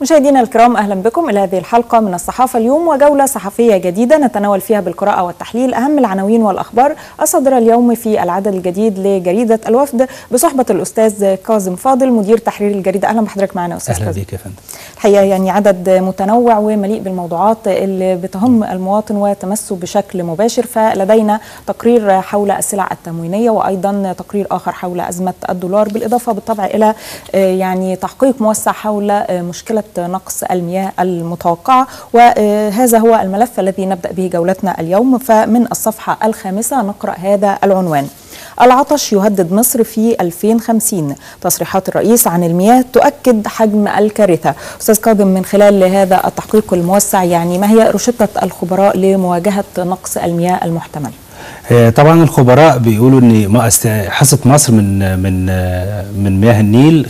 مشاهدينا الكرام اهلا بكم الى هذه الحلقه من الصحافه اليوم وجوله صحفيه جديده نتناول فيها بالقراءه والتحليل اهم العناوين والاخبار الصادره اليوم في العدد الجديد لجريده الوفد بصحبه الاستاذ كاظم فاضل مدير تحرير الجريده اهلا بحضرتك معنا استاذ اهلا كاظم بيك يا فندم الحقيقه يعني عدد متنوع ومليء بالموضوعات اللي بتهم المواطن وتمسه بشكل مباشر فلدينا تقرير حول السلع التموينيه وايضا تقرير اخر حول ازمه الدولار بالاضافه بالطبع الى آه، يعني تحقيق موسع حول آه، مشكله نقص المياه المتوقعه وهذا هو الملف الذي نبدا به جولتنا اليوم فمن الصفحه الخامسه نقرا هذا العنوان العطش يهدد مصر في 2050 تصريحات الرئيس عن المياه تؤكد حجم الكارثة أستاذ كاظم من خلال هذا التحقيق الموسع يعني ما هي روشتة الخبراء لمواجهة نقص المياه المحتمل آه، طبعا الخبراء بيقولوا ان ما است- حصه مصر من من آه، من مياه النيل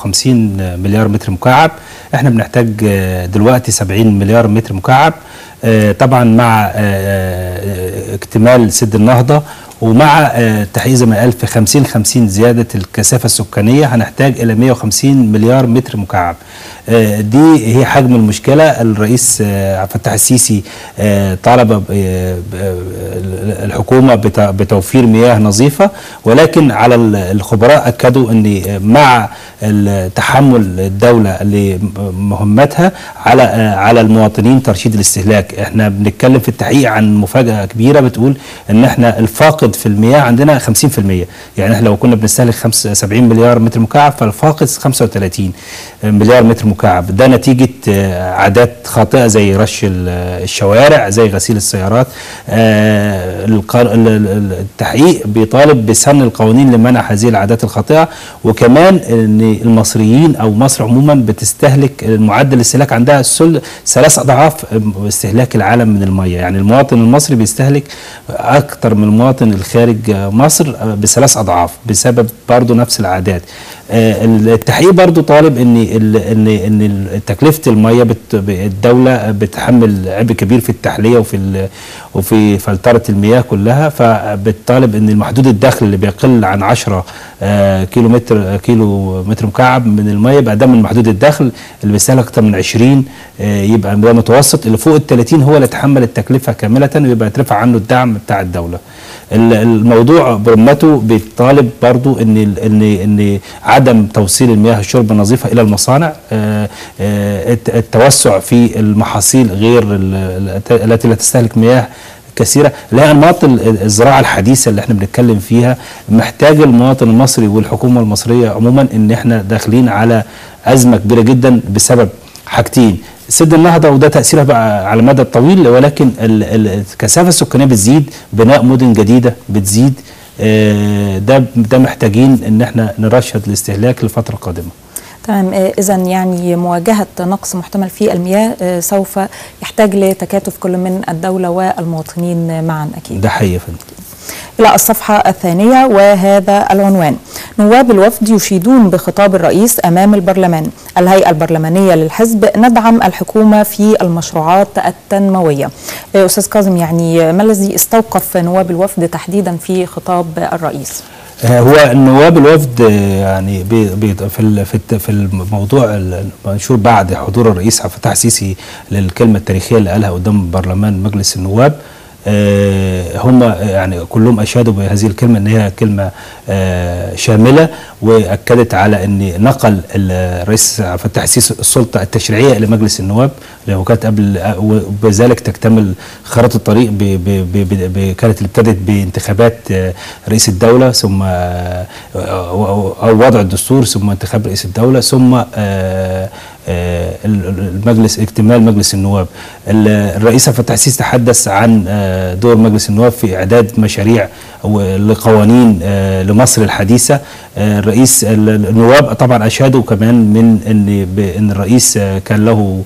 55 مليار متر مكعب احنا بنحتاج آه، دلوقتي 70 مليار متر مكعب آه، طبعا مع آه، آه، اكتمال سد النهضه ومع آه، تحقيق زي ما قال في 50 50 زياده الكثافه السكانيه هنحتاج الى 150 مليار متر مكعب آه، دي هي حجم المشكله الرئيس آه، عبد الفتاح السيسي آه، طالب ب- ب- الحكومه بت- بتوفير مياه نظيفه ولكن على ال- الخبراء اكدوا ان مع ال- تحمل الدوله لمهمتها على آه، على المواطنين ترشيد الاستهلاك احنا بنتكلم في التحقيق عن مفاجاه كبيره بتقول ان احنا الفاقد في المياه عندنا 50% يعني احنا لو كنا بنستهلك خمس- 70 مليار متر مكعب فالفاقد 35 مليار متر مكعب ده نتيجه آه، عادات خاطئه زي رش ال- الشوارع زي غسيل السيارات آه، القر- ال- ال- التحقيق بيطالب بسن القوانين لمنع هذه العادات الخاطئه وكمان ان المصريين او مصر عموما بتستهلك معدل الاستهلاك عندها سل- ثلاث اضعاف استهلاك العالم من الميه يعني المواطن المصري بيستهلك اكتر من المواطن الخارج مصر بثلاث اضعاف بسبب برضه نفس العادات آه، التحقيق برضو طالب ان ال- ان ان تكلفه الميه بت الدوله بتحمل عبء كبير في التحليه وفي ال- وفي فلتره المياه كلها فبتطالب ان المحدود الدخل اللي بيقل عن 10 آه، كيلو متر كيلو متر مكعب من الميه يبقى ده من محدود الدخل اللي بيستهلك اكتر من 20 آه، يبقى ده متوسط اللي فوق ال 30 هو اللي يتحمل التكلفه كامله ويبقى يترفع عنه الدعم بتاع الدوله ال- الموضوع برمته بيطالب برضو ان ال- ان ان عدم توصيل المياه الشرب النظيفه الى المصانع آه، آه، الت- التوسع في المحاصيل غير ال- ال- التي لا تستهلك مياه كثيره اللي هي انماط ال- الزراعه الحديثه اللي احنا بنتكلم فيها محتاج المواطن المصري والحكومه المصريه عموما ان احنا داخلين على ازمه كبيره جدا بسبب حاجتين سد النهضه وده تاثيرها بقى على المدى الطويل ولكن ال- ال- الكثافه السكانيه بتزيد بناء مدن جديده بتزيد آه، ده ده محتاجين ان احنا نرشد الاستهلاك للفتره القادمه تمام اذا يعني مواجهه نقص محتمل في المياه آه، سوف يحتاج لتكاتف كل من الدوله والمواطنين معا اكيد ده حقيقي يا فندم إلى الصفحة الثانية وهذا العنوان نواب الوفد يشيدون بخطاب الرئيس أمام البرلمان الهيئة البرلمانية للحزب ندعم الحكومة في المشروعات التنموية آه، أستاذ كاظم يعني ما الذي استوقف نواب الوفد تحديدا في خطاب الرئيس آه، هو النواب الوفد آه، يعني بي بي في ال- في الت- في الموضوع المنشور بعد حضور الرئيس عبد الفتاح السيسي للكلمه التاريخيه اللي قالها قدام برلمان مجلس النواب آه، هم يعني كلهم اشادوا بهذه الكلمه ان هي كلمه آه، شامله واكدت على ان نقل الرئيس عبد الفتاح السيسي السلطه التشريعيه الى مجلس النواب اللي هو كانت قبل وبذلك تكتمل خريطه الطريق ب- ب- ب- ب- ب- كانت اللي ابتدت بانتخابات آه، رئيس الدوله ثم آه، او أو وضع الدستور ثم انتخاب رئيس الدوله ثم آه، آه، ال- ال- المجلس اكتمال مجلس النواب ال- الرئيس عبد الفتاح السيسي تحدث عن آه، دور مجلس النواب في اعداد مشاريع و- لقوانين آه، لمصر الحديثه آه، الرئيس ال- النواب طبعا اشادوا كمان من ان بان الرئيس آه، كان له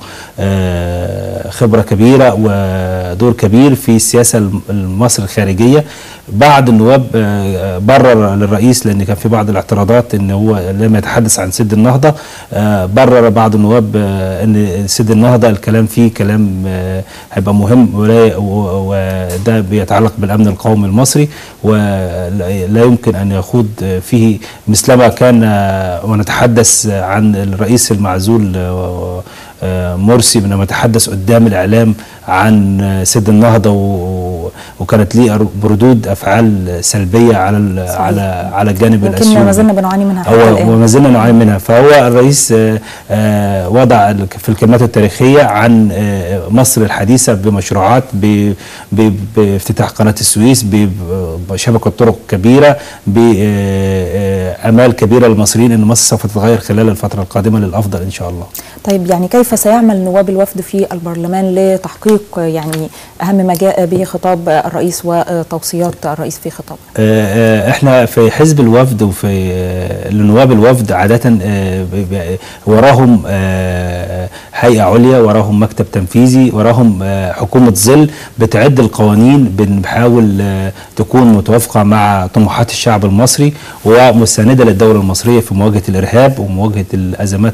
آه، خبره كبيره ودور كبير في السياسه الم- المصر الخارجيه بعض النواب آه، برر للرئيس لان كان في بعض الاعتراضات ان هو لما يتحدث عن سد النهضه آه، برر بعض النواب آه، ان سد النهضه الكلام فيه كلام آه، هيبقى مهم ولا- و- وده بيتعلق بالامن القومي المصري ولا يمكن ان يخوض فيه مثلما كان ونتحدث عن الرئيس المعزول مرسي لما تحدث قدام الاعلام عن سد النهضه و... وكانت ليه بردود افعال سلبيه على صحيح. على على الجانب الاثيوبي لكن ما زلنا بنعاني منها هو وما زلنا نعاني منها فهو الرئيس وضع في الكلمات التاريخيه عن مصر الحديثه بمشروعات ب... ب... بافتتاح قناه السويس بشبكه طرق كبيره بامال كبيره للمصريين ان مصر سوف تتغير خلال الفتره القادمه للافضل ان شاء الله. طيب يعني كيف سيعمل نواب الوفد في البرلمان لتحقيق يعني اهم ما جاء به خطاب الرئيس وتوصيات الرئيس في خطابه؟ احنا في حزب الوفد وفي لنواب الوفد عاده وراهم هيئه عليا وراهم مكتب تنفيذي وراهم حكومه ظل بتعد القوانين بنحاول تكون متوافقه مع طموحات الشعب المصري ومستنده للدوله المصريه في مواجهه الارهاب ومواجهه الازمات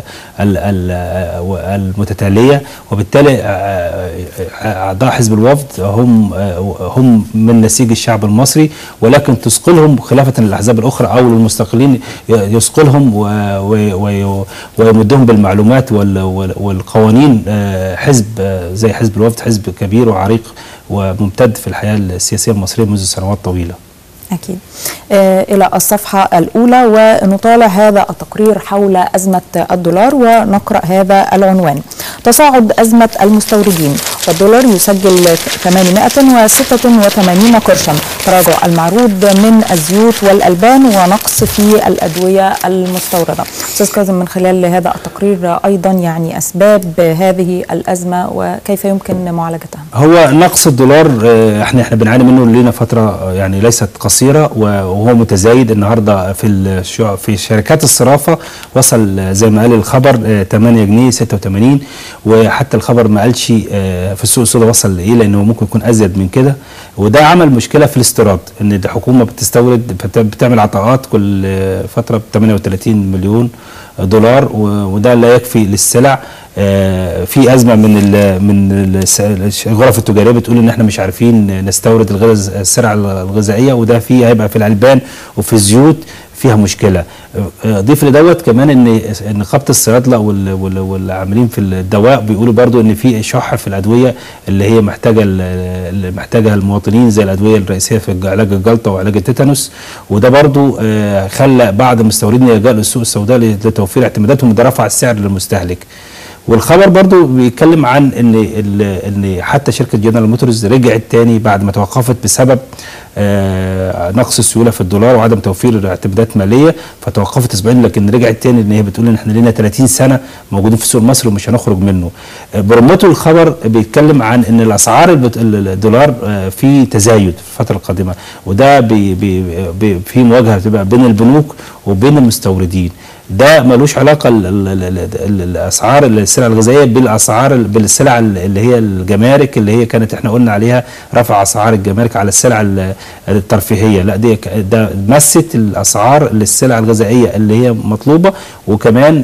المتتاليه وبالتالي اعضاء حزب الوفد هم هم من نسيج الشعب المصري ولكن تثقلهم خلافه للاحزاب الاخرى او المستقلين يثقلهم ويمدهم بالمعلومات والقوانين حزب زي حزب الوفد حزب كبير وعريق وممتد في الحياه السياسيه المصريه منذ سنوات طويله. أكيد آه إلى الصفحة الأولى ونطالع هذا التقرير حول أزمة الدولار ونقرأ هذا العنوان تصاعد أزمة المستوردين والدولار يسجل 886 قرشا تراجع المعروض من الزيوت والألبان ونقص في الأدوية المستوردة أستاذ كاظم من خلال هذا التقرير أيضا يعني أسباب هذه الأزمة وكيف يمكن معالجتها هو نقص الدولار احنا احنا بنعاني منه لنا فترة يعني ليست قصيرة وهو متزايد النهاردة في في شركات الصرافة وصل زي ما قال الخبر 8 جنيه 86 وحتى الخبر ما قالش في السوق السوداء وصل لايه لانه ممكن يكون ازيد من كده وده عمل مشكله في الاستيراد ان الحكومه بتستورد بتعمل عطاءات كل فتره ب 38 مليون دولار وده لا يكفي للسلع في ازمه من ال من الغرف التجاريه بتقول ان احنا مش عارفين نستورد السلع الغذائيه وده في هيبقى في الالبان وفي الزيوت فيها مشكله ضيف لدوت كمان ان ان خبط الصيادله والعاملين في الدواء بيقولوا برضو ان في شح في الادويه اللي هي محتاجه اللي محتاجها المواطنين زي الادويه الرئيسيه في علاج الجلطه وعلاج التيتانوس وده برضو خلى بعض المستوردين يلجأوا للسوق السوداء لتوفير اعتماداتهم وده رفع السعر للمستهلك والخبر برضو بيتكلم عن ان ان حتى شركه جنرال موتورز رجعت تاني بعد ما توقفت بسبب آه نقص السيوله في الدولار وعدم توفير اعتمادات ماليه فتوقفت اسبوعين لكن رجعت تاني ان هي بتقول ان احنا لنا 30 سنه موجودين في السوق المصري ومش هنخرج منه. آه برمته الخبر بيتكلم عن ان الاسعار الدولار آه في تزايد في الفتره القادمه وده بي بي بي في مواجهه بتبقى بين البنوك وبين المستوردين. ده ملوش علاقه ال ال ال ال الاسعار السلع الغذائيه بالاسعار بالسلع اللي هي الجمارك اللي هي كانت احنا قلنا عليها رفع اسعار الجمارك على السلع الترفيهيه لا دي ده مست الاسعار للسلع الغذائيه اللي هي مطلوبه وكمان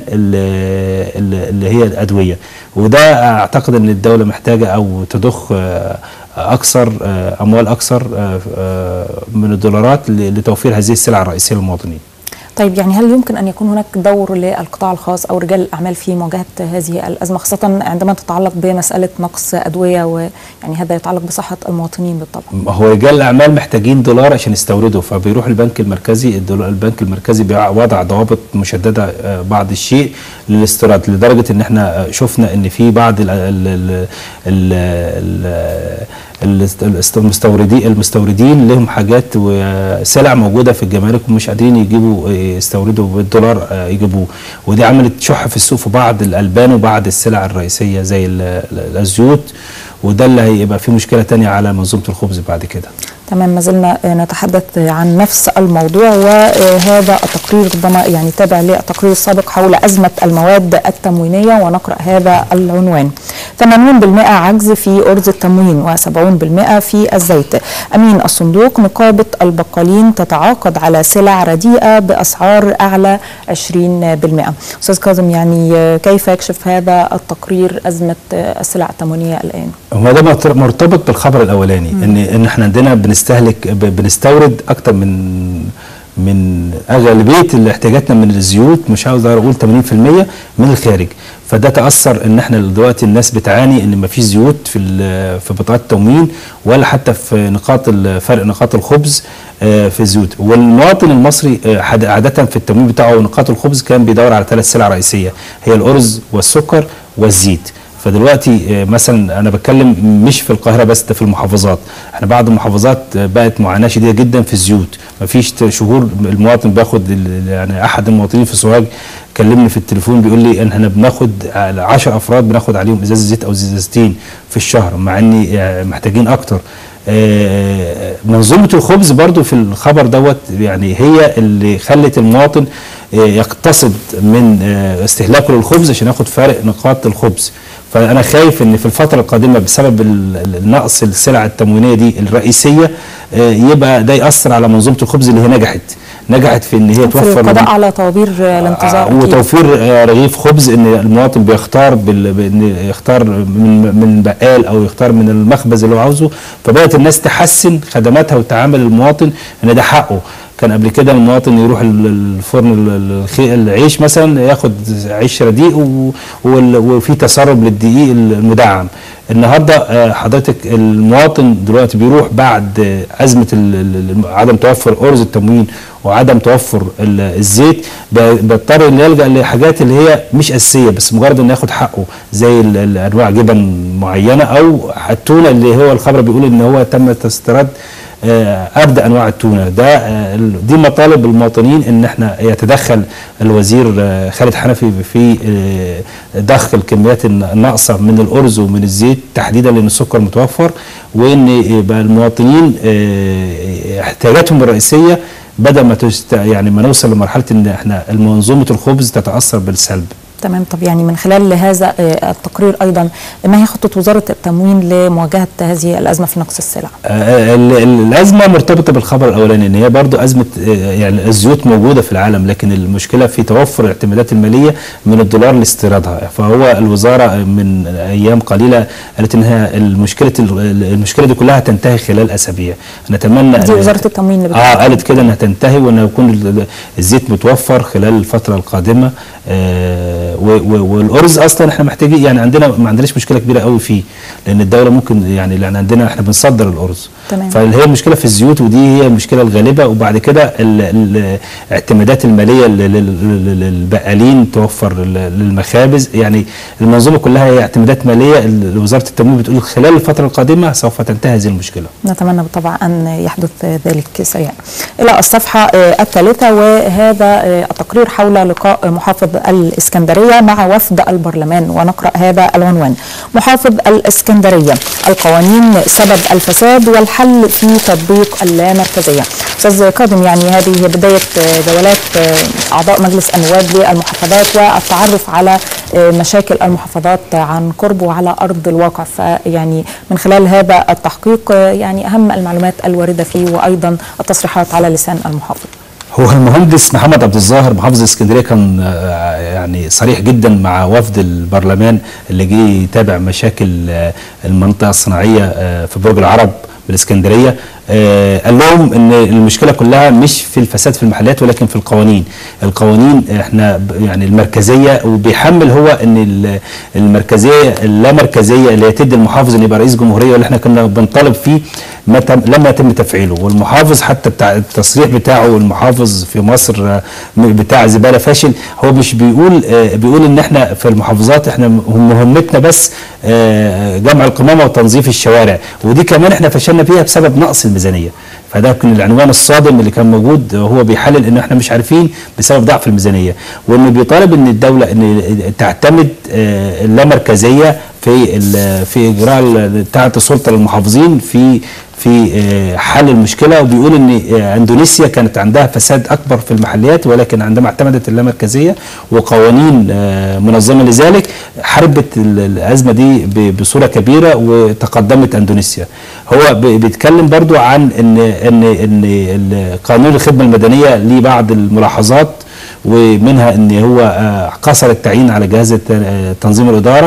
اللي هي الادويه وده اعتقد ان الدوله محتاجه او تضخ اكثر اموال اكثر من الدولارات لتوفير هذه السلع الرئيسيه للمواطنين طيب يعني هل يمكن ان يكون هناك دور للقطاع الخاص او رجال الاعمال في مواجهه هذه الازمه خاصه عندما تتعلق بمساله نقص ادويه ويعني هذا يتعلق بصحه المواطنين بالطبع؟ هو رجال الاعمال محتاجين دولار عشان يستوردوا فبيروح البنك المركزي البنك المركزي وضع ضوابط مشدده بعض الشيء للاستيراد لدرجه ان احنا شفنا ان في بعض ال ال ال المستوردين المستوردين لهم حاجات وسلع موجوده في الجمارك ومش قادرين يجيبوا يستوردوا بالدولار يجيبوه ودي عملت شح في السوق في بعض الالبان وبعض السلع الرئيسيه زي الزيوت وده اللي هيبقى فيه مشكله تانية على منظومه الخبز بعد كده تمام ما زلنا نتحدث عن نفس الموضوع وهذا التقرير ربما يعني تابع للتقرير السابق حول أزمة المواد التموينية ونقرأ هذا العنوان 80% عجز في أرز التموين و70% في الزيت أمين الصندوق نقابة البقالين تتعاقد على سلع رديئة بأسعار أعلى 20% أستاذ كاظم يعني كيف يكشف هذا التقرير أزمة السلع التموينية الآن؟ هو ده مرتبط بالخبر الأولاني إن إن إحنا عندنا بنستهلك بنستورد اكتر من من اغلبيه احتياجاتنا من الزيوت مش عاوز اقول 80% من الخارج فده تاثر ان احنا دلوقتي الناس بتعاني ان مفيش زيوت في في بطاقات التموين ولا حتى في نقاط فرق نقاط الخبز في الزيوت والمواطن المصري عاده في التموين بتاعه نقاط الخبز كان بيدور على ثلاث سلع رئيسيه هي الارز والسكر والزيت فدلوقتي مثلا انا بتكلم مش في القاهره بس ده في المحافظات احنا بعض المحافظات بقت معاناه شديده جدا في الزيوت مفيش شهور المواطن بياخد يعني احد المواطنين في سوهاج كلمني في التليفون بيقول لي ان احنا بناخد 10 افراد بناخد عليهم ازازه زيت او ازازتين في الشهر مع اني محتاجين اكتر منظومه الخبز برضو في الخبر دوت يعني هي اللي خلت المواطن يقتصد من استهلاكه للخبز عشان ياخد فارق نقاط الخبز فانا خايف ان في الفتره القادمه بسبب النقص السلع التموينيه دي الرئيسيه يبقى ده ياثر على منظومه الخبز اللي هي نجحت نجحت في ان هي توفر القضاء على طوابير الانتظار وتوفير رغيف خبز ان المواطن بيختار بان يختار من من بقال او يختار من المخبز اللي هو عاوزه فبدات الناس تحسن خدماتها وتعامل المواطن ان ده حقه كان قبل كده المواطن يروح الفرن العيش مثلا ياخد عيش رديء وفي تسرب للدقيق المدعم النهارده حضرتك المواطن دلوقتي بيروح بعد ازمه عدم توفر ارز التموين وعدم توفر الزيت بيضطر انه يلجا لحاجات اللي هي مش اساسيه بس مجرد انه ياخد حقه زي انواع جبن معينه او التونه اللي هو الخبر بيقول ان هو تم استيراد ابدا انواع التونه ده دي مطالب المواطنين ان احنا يتدخل الوزير خالد حنفي في ضخ الكميات الناقصه من الارز ومن الزيت تحديدا لان السكر متوفر وان يبقى المواطنين احتياجاتهم الرئيسيه بدل ما تست يعني ما نوصل لمرحله ان احنا منظومه الخبز تتاثر بالسلب تمام طب يعني من خلال هذا التقرير ايضا ما هي خطه وزاره التموين لمواجهه هذه الازمه في نقص السلع؟ الازمه مرتبطه بالخبر الاولاني ان هي برضو ازمه يعني الزيوت موجوده في العالم لكن المشكله في توفر الاعتمادات الماليه من الدولار لاستيرادها فهو الوزاره من ايام قليله قالت انها المشكله المشكله دي كلها تنتهي خلال اسابيع نتمنى دي وزاره التموين اللي اه قالت كده انها تنتهي وان يكون الزيت متوفر خلال الفتره القادمه آه والارز اصلا احنا محتاجين يعني عندنا ما عندناش مشكله كبيره قوي فيه لان الدوله ممكن يعني لان عندنا احنا بنصدر الارز تمام. فهي المشكله في الزيوت ودي هي المشكله الغالبه وبعد كده الاعتمادات الماليه للبقالين توفر للمخابز يعني المنظومه كلها هي اعتمادات ماليه وزاره التموين بتقول خلال الفتره القادمه سوف تنتهي هذه المشكله نتمنى بالطبع ان يحدث ذلك سريعا الى الصفحه الثالثه وهذا التقرير حول لقاء محافظ الاسكندريه مع وفد البرلمان ونقرا هذا العنوان محافظ الاسكندريه القوانين سبب الفساد والحل في تطبيق اللامركزيه استاذ كاظم يعني هذه هي بدايه جولات اعضاء مجلس النواب للمحافظات والتعرف على مشاكل المحافظات عن قرب وعلى ارض الواقع فيعني من خلال هذا التحقيق يعني اهم المعلومات الوارده فيه وايضا التصريحات على لسان المحافظ هو المهندس محمد عبد الظاهر محافظ اسكندريه كان يعني صريح جدا مع وفد البرلمان اللي جه يتابع مشاكل المنطقه الصناعيه في برج العرب بالاسكندريه آه قال لهم ان المشكله كلها مش في الفساد في المحلات ولكن في القوانين القوانين احنا يعني المركزيه وبيحمل هو ان المركزيه اللامركزيه اللي تدي المحافظ ان يبقى رئيس جمهوريه اللي احنا كنا بنطالب فيه ما تم لم يتم تفعيله والمحافظ حتى بتاع التصريح بتاعه المحافظ في مصر بتاع زباله فاشل هو مش بيقول آه بيقول ان احنا في المحافظات احنا مهمتنا بس آه جمع القمامه وتنظيف الشوارع ودي كمان احنا فشلنا فيها بسبب نقص الميزانيه فده كان العنوان الصادم اللي كان موجود هو بيحلل ان احنا مش عارفين بسبب ضعف الميزانيه وانه بيطالب ان الدوله ان تعتمد اللامركزيه في في اجراء بتاعه السلطه للمحافظين في في حل المشكله وبيقول ان اندونيسيا كانت عندها فساد اكبر في المحليات ولكن عندما اعتمدت اللامركزيه وقوانين منظمه لذلك حاربت الازمه دي بصوره كبيره وتقدمت اندونيسيا هو بيتكلم برضو عن ان ان ان قانون الخدمه المدنيه ليه بعض الملاحظات ومنها ان هو قصر التعيين على جهاز تنظيم الاداره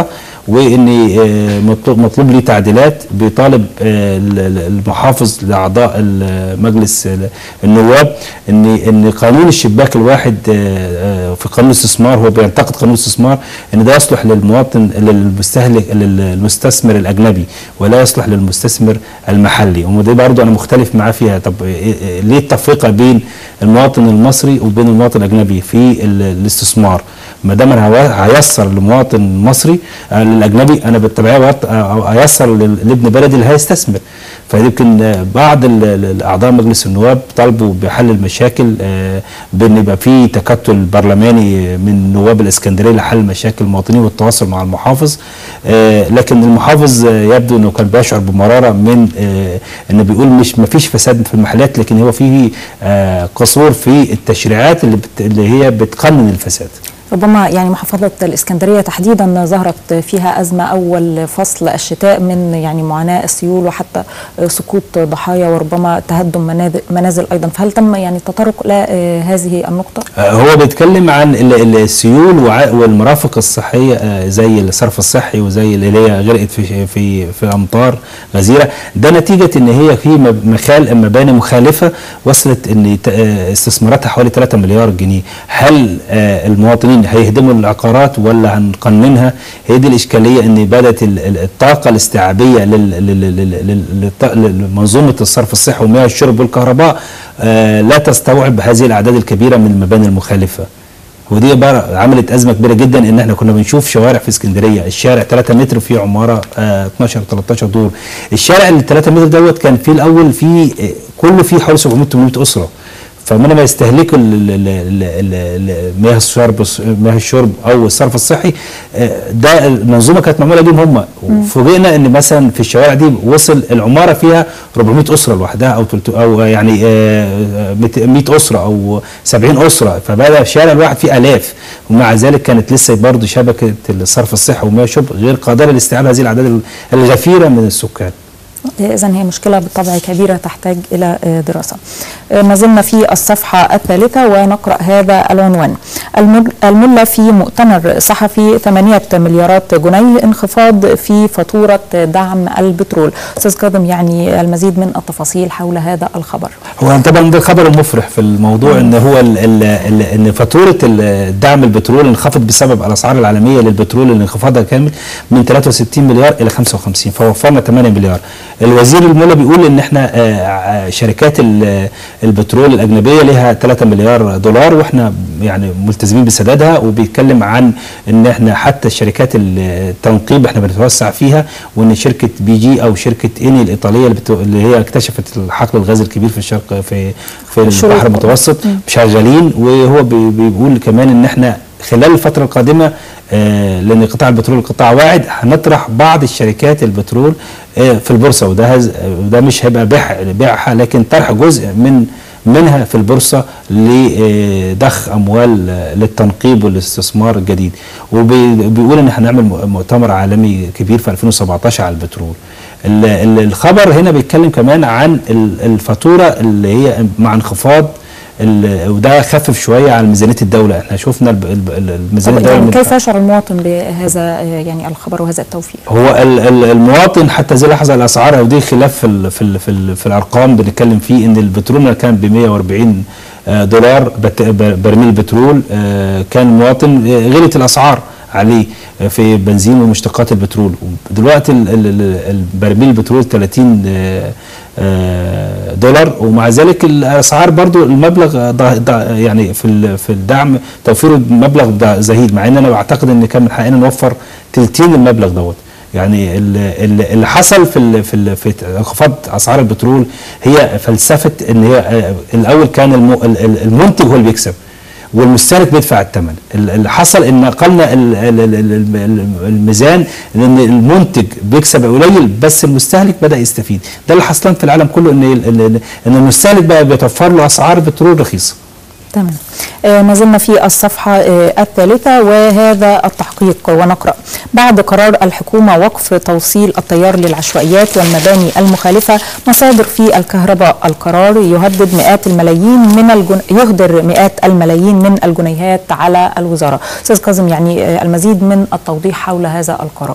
وان آه، مطلوب مطلوب ليه تعديلات بيطالب آه، ال- ال- المحافظ لاعضاء ال- مجلس ال- النواب ان ان قانون الشباك الواحد آه، آه، في قانون الاستثمار هو بينتقد قانون الاستثمار ان ده يصلح للمواطن للمستهلك للمستثمر الاجنبي ولا يصلح للمستثمر المحلي ودي برضه انا مختلف معاه فيها طب إيه- إيه- ليه التفرقه بين المواطن المصري وبين المواطن الاجنبي في ال- الاستثمار ما دام انا هوا- هيسر لمواطن مصري آه، للاجنبي انا بالتبعيه برضه، آه، هيسر لل- لابن بلدي اللي هيستثمر فيمكن آه، بعض ال- ال- اعضاء مجلس النواب طالبوا بحل المشاكل آه، بان يبقى في تكتل برلماني من نواب الاسكندريه لحل مشاكل المواطنين والتواصل مع المحافظ آه، لكن المحافظ آه، يبدو انه كان بيشعر بمراره من آه، انه بيقول مش ما فيش فساد في المحلات لكن هو فيه آه، قصور في التشريعات اللي بت- اللي هي بتقنن الفساد ربما يعني محافظة الإسكندرية تحديدا ظهرت فيها أزمة أول فصل الشتاء من يعني معاناة السيول وحتى سقوط ضحايا وربما تهدم منازل, منازل أيضا فهل تم يعني التطرق إلى آه، هذه النقطة؟ آه، هو بيتكلم عن ال- ال- السيول وع- والمرافق الصحيه آه، زي الصرف الصحي وزي اللي هي غرقت في في في امطار غزيره ده نتيجه ان هي في مب- مخال مباني مخالفه وصلت ان ت- آه، استثماراتها حوالي 3 مليار جنيه هل آه، المواطنين هيهدموا العقارات ولا هنقننها هي دي الاشكاليه ان بدات ال- ال- الطاقه الاستيعابيه لل- لل- لل- لل- للط- لمنظومه الصرف الصحي ومياه الشرب والكهرباء آه، لا تستوعب هذه الاعداد الكبيره من المباني المخالفه ودي بقى عملت ازمه كبيره جدا ان احنا كنا بنشوف شوارع في اسكندريه الشارع 3 متر فيه عماره آه 12 13 دور الشارع اللي 3 متر دوت كان فيه الاول فيه آه، كله فيه حوالي 700 800 اسره فمن ما يستهلكوا ال- ال- ال- ال- ال- مياه الشرب مياه الشرب او الصرف الصحي آه، ده المنظومه كانت معموله ليهم هم وفوجئنا ان مثلا في الشوارع دي وصل العماره فيها 400 اسره لوحدها او تلت- او يعني آه، 100 اسره او 70 اسره فبدا الشارع الواحد فيه الاف ومع ذلك كانت لسه برضه شبكه الصرف الصحي ومياه الشرب غير قادره لاستيعاب هذه الاعداد الغفيره من السكان إذا هي مشكلة بالطبع كبيرة تحتاج إلى آه، دراسة. آه، ما زلنا في الصفحة الثالثة ونقرأ هذا العنوان. المج- الملة في مؤتمر صحفي 8 مليارات جنيه انخفاض في فاتورة دعم البترول. أستاذ كاظم يعني المزيد من التفاصيل حول هذا الخبر. هو طبعا ده الخبر المفرح في الموضوع ان هو ال ال ال ان فاتوره الدعم البترول انخفض بسبب الاسعار العالميه للبترول اللي انخفاضها كامل من 63 مليار الى 55 فوفرنا 8 مليار. الوزير المولى بيقول ان احنا آه، آه، شركات ال- البترول الاجنبيه لها 3 مليار دولار واحنا يعني ملتزمين بسدادها وبيتكلم عن ان احنا حتى شركات التنقيب احنا بنتوسع فيها وان شركه بي جي او شركه اني الايطاليه اللي, بتو... اللي هي اكتشفت حقل الغاز الكبير في الشرق في في الشروق. البحر المتوسط شغالين وهو بي- بيقول كمان ان احنا خلال الفتره القادمه آه لان قطاع البترول قطاع واعد هنطرح بعض الشركات البترول آه في البورصه وده هز... وده مش هيبقى بيع بيعها لكن طرح جزء من منها في البورصه لضخ اموال آه، للتنقيب والاستثمار الجديد وبيقول ان هنعمل م- مؤتمر عالمي كبير في 2017 على البترول ال- ال- الخبر هنا بيتكلم كمان عن ال- الفاتوره اللي هي مع انخفاض ال- وده خفف شويه على ميزانيه الدوله احنا شفنا الب- الب- الميزانيه طب الدوله يعني من- كيف يشعر المواطن بهذا آه، يعني الخبر وهذا التوفير؟ هو ال- ال- المواطن حتى زي لحظه الاسعار ودي خلاف في ال في ال في, ال في الارقام بنتكلم فيه ان البترول كان ب 140 آه، دولار بت- ب- برميل بترول آه، كان المواطن آه، غلت الاسعار عليه آه، في بنزين ومشتقات البترول دلوقتي ال- ال- ال- البرميل البترول 30 آه، آه، دولار ومع ذلك الاسعار برضو المبلغ ضع- ضع- يعني في ال- في الدعم توفيره مبلغ ضع- زهيد مع ان انا بعتقد ان كان من حقنا نوفر تلتين المبلغ دوت يعني ال- ال- اللي حصل في ال في ال في انخفاض اسعار البترول هي فلسفه ان هي آه، الاول كان الم- ال- ال- المنتج هو اللي بيكسب والمستهلك بيدفع الثمن ال- اللي حصل ان نقلنا ال- ال- ال- ال- ال- الميزان ان المنتج بيكسب قليل بس المستهلك بدا يستفيد ده اللي حصلان في العالم كله ان ال- ال- ان المستهلك بقى بيتوفر له اسعار بترول رخيصه تمام آه، ما زلنا في الصفحة آه، الثالثة وهذا التحقيق ونقرأ بعد قرار الحكومة وقف توصيل التيار للعشوائيات والمباني المخالفة مصادر في الكهرباء القرار يهدد مئات الملايين من الجن... يهدر مئات الملايين من الجنيهات على الوزارة أستاذ كاظم يعني آه، المزيد من التوضيح حول هذا القرار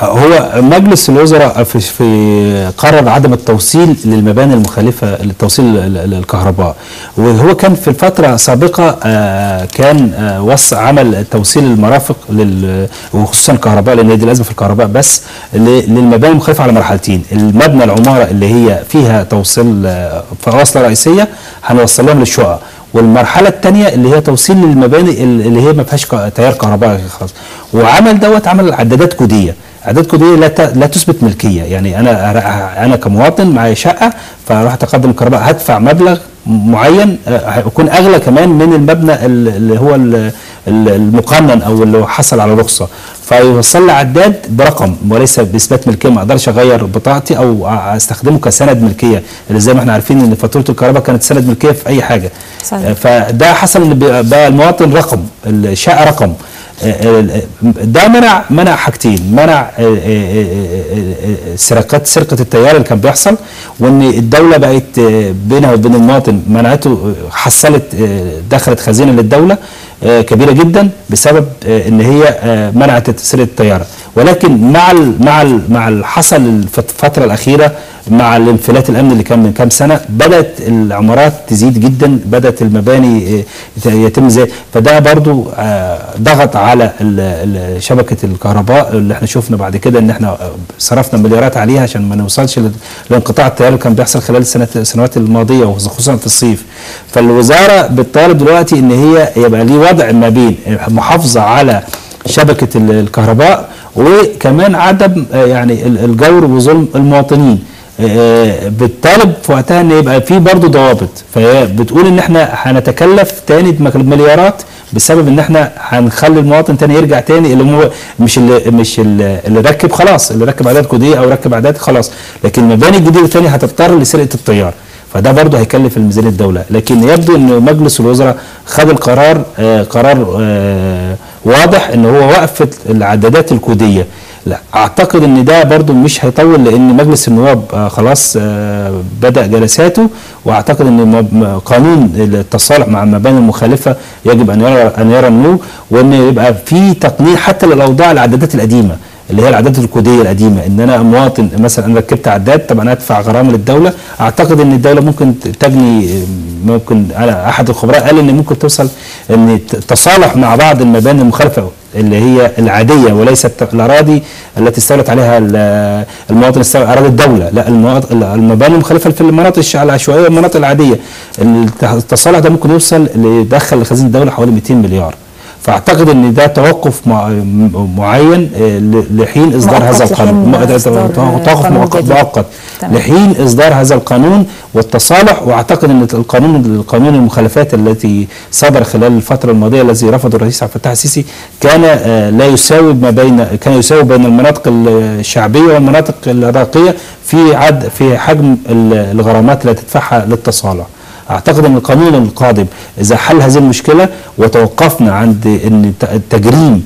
هو مجلس الوزراء في, في قرر عدم التوصيل للمباني المخالفه للتوصيل ال- ال- الكهرباء وهو كان في الفتره السابقه آه، كان آه، وص عمل توصيل المرافق لل وخصوصا الكهرباء لان دي الازمه في الكهرباء بس ل- للمباني المخالفه على مرحلتين المبنى العماره اللي هي فيها توصيل آه، فواصله رئيسيه هنوصل لهم للشقق والمرحله الثانيه اللي هي توصيل للمباني اللي هي ما فيهاش ك- تيار كهربائي خاص وعمل دوت عمل عدادات كوديه عداد كوديه لا ت- لا تثبت ملكيه يعني انا انا كمواطن معايا شقه فاروح اتقدم الكهرباء هدفع مبلغ معين آه، هيكون اغلى كمان من المبنى ال- اللي هو ال- ال- المقنن او اللي هو حصل على رخصه فيوصل لي عداد برقم وليس باثبات ملكيه ما اقدرش اغير بطاقتي او استخدمه كسند ملكيه اللي زي ما احنا عارفين ان فاتوره الكهرباء كانت سند ملكيه في اي حاجه صحيح. آه، فده حصل ان بقى بقى المواطن رقم الشقه رقم ده منع منع حاجتين منع سرقات سرقه التيار اللي كان بيحصل وان الدوله بقت بينها وبين المواطن منعته حصلت دخلت خزينه للدوله كبيره جدا بسبب ان هي منعت تسرقه التيار ولكن مع ال مع ال مع اللي حصل في الفتره الاخيره مع الانفلات الامن اللي كان من كام سنه بدات العمارات تزيد جدا بدات المباني يتم زي فده برضو ضغط على شبكه الكهرباء اللي احنا شفنا بعد كده ان احنا صرفنا مليارات عليها عشان ما نوصلش لانقطاع التيار اللي كان بيحصل خلال السنوات الماضيه وخصوصا في الصيف فالوزاره بتطالب دلوقتي ان هي يبقى ليه وضع ما بين محافظه على شبكه الكهرباء وكمان عدم يعني الجور وظلم المواطنين بتطالب في وقتها ان يبقى في برضه ضوابط فهي بتقول ان احنا هنتكلف تاني مليارات بسبب ان احنا هنخلي المواطن تاني يرجع تاني اللي هو مش اللي مش اللي, اللي ركب خلاص اللي ركب اعداد كوديه او ركب اعداد خلاص لكن المباني الجديده تاني هتضطر لسرقه التيار فده برضه هيكلف الميزانيه الدوله لكن يبدو ان مجلس الوزراء خد القرار آه قرار آه واضح ان هو وقف العدادات الكوديه لا اعتقد ان ده برضو مش هيطول لان مجلس النواب آه خلاص آه بدا جلساته واعتقد ان قانون التصالح مع المباني المخالفه يجب ان يرى ان يرى النور وان يبقى في تقنين حتى للاوضاع العدادات القديمه اللي هي العدادات الكوديه القديمه ان انا مواطن مثلا انا ركبت عداد طب انا ادفع غرامه للدوله اعتقد ان الدوله ممكن تجني ممكن انا احد الخبراء قال ان ممكن توصل ان تصالح مع بعض المباني المخالفه اللي هي العاديه وليست الاراضي التي استولت عليها المواطن استولت اراضي الدوله لا المباني المخالفه في المناطق العشوائيه والمناطق العاديه التصالح ده ممكن يوصل يدخل لخزينه الدوله حوالي 200 مليار فاعتقد ان ده توقف معين لحين اصدار هذا القانون توقف مؤقت لحين اصدار هذا القانون والتصالح واعتقد ان القانون القانون المخالفات التي صدر خلال الفتره الماضيه الذي رفضه الرئيس عبد الفتاح السيسي كان لا يساوي ما بين كان يساوي بين المناطق الشعبيه والمناطق الراقيه في عد في حجم الغرامات التي تدفعها للتصالح اعتقد ان القانون القادم اذا حل هذه المشكله وتوقفنا عند ان التجريم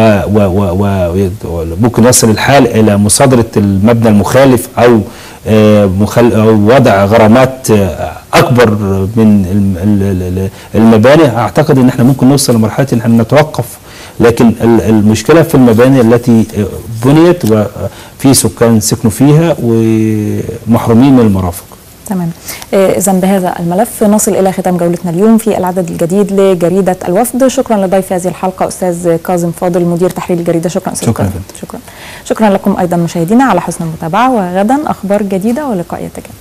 وممكن يصل الحال الى مصادره المبنى المخالف او مخل او وضع غرامات اكبر من المباني اعتقد ان احنا ممكن نوصل لمرحله ان احنا نتوقف لكن المشكله في المباني التي بنيت وفي سكان سكنوا فيها ومحرومين من المرافق تمام اذا بهذا الملف نصل الى ختام جولتنا اليوم في العدد الجديد لجريده الوفد شكرا لضيف هذه الحلقه استاذ كاظم فاضل مدير تحرير الجريده شكرا استاذ شكرا شكرا شكرا لكم ايضا مشاهدينا على حسن المتابعه وغدا اخبار جديده ولقاء يتجدد